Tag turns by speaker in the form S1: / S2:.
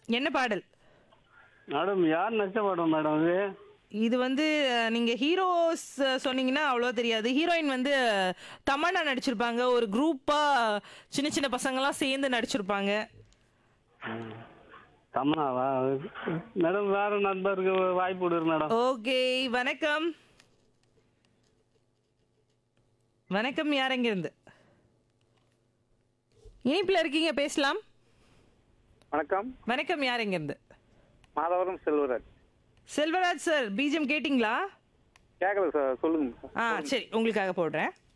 S1: என்ன பாடல்
S2: மேடம் யார் நடிச்ச படம் மேடம் இது
S1: இது வந்து அஹ், நீங்க ஹீரோஸ் சொன்னீங்கன்னா அவ்வளோ தெரியாது ஹீரோயின் வந்து அஹ், தமன்னா நடிச்சிருப்பாங்க ஒரு குரூப்பா சின்ன சின்ன பசங்கலாம் சேர்ந்து நடிச்சிருப்பாங்க
S2: தமனாவா மேடம் வேற நண்பருக்கு வாய்ப்பு விடுரு மேடம்
S1: ஓகே வணக்கம் வணக்கம் யார் இருந்து இணைப்பில் இருக்கீங்க பேசலாம்
S3: வணக்கம்
S1: வணக்கம் யார் இருந்து
S3: மாதவரம் செல்வராஜ்
S1: செல்வராஜ் சார் பிஜிஎம் கேட்டிங்களா
S3: கேட்கல சார் சொல்லுங்க சார்
S1: ஆ சரி உங்களுக்காக போடுறேன்